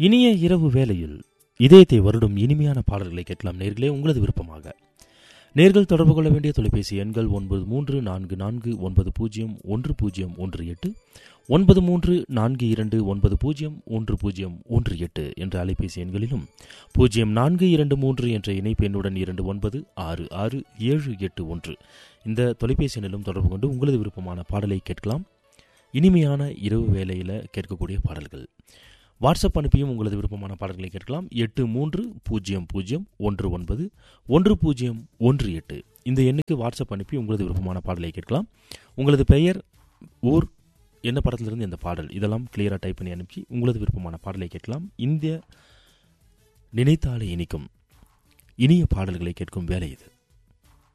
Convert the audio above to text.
இனிய இரவு வேளையில் இதயத்தை வருடும் இனிமையான பாடல்களை கேட்கலாம் நேர்களே உங்களது விருப்பமாக நேர்கள் தொடர்பு கொள்ள வேண்டிய தொலைபேசி எண்கள் ஒன்பது மூன்று நான்கு நான்கு ஒன்பது பூஜ்ஜியம் ஒன்று பூஜ்ஜியம் ஒன்று எட்டு ஒன்பது மூன்று நான்கு இரண்டு ஒன்பது பூஜ்ஜியம் ஒன்று பூஜ்ஜியம் ஒன்று எட்டு என்ற அலைபேசி எண்களிலும் பூஜ்ஜியம் நான்கு இரண்டு மூன்று என்ற இணைப்பு எண்ணுடன் இரண்டு ஒன்பது ஆறு ஆறு ஏழு எட்டு ஒன்று இந்த தொலைபேசி எண்ணிலும் தொடர்பு கொண்டு உங்களது விருப்பமான பாடலை கேட்கலாம் இனிமையான இரவு வேளையில் கேட்கக்கூடிய பாடல்கள் வாட்ஸ்அப் அனுப்பியும் உங்களது விருப்பமான பாடல்களை கேட்கலாம் எட்டு மூன்று பூஜ்ஜியம் பூஜ்ஜியம் ஒன்று ஒன்பது ஒன்று பூஜ்ஜியம் ஒன்று எட்டு இந்த எண்ணுக்கு வாட்ஸ்அப் அனுப்பி உங்களது விருப்பமான பாடலை கேட்கலாம் உங்களது பெயர் ஊர் என்ன படத்திலிருந்து இந்த பாடல் இதெல்லாம் கிளியராக டைப் பண்ணி அனுப்பி உங்களது விருப்பமான பாடலை கேட்கலாம் இந்த நினைத்தாலே இனிக்கும் இனிய பாடல்களை கேட்கும் வேலை இது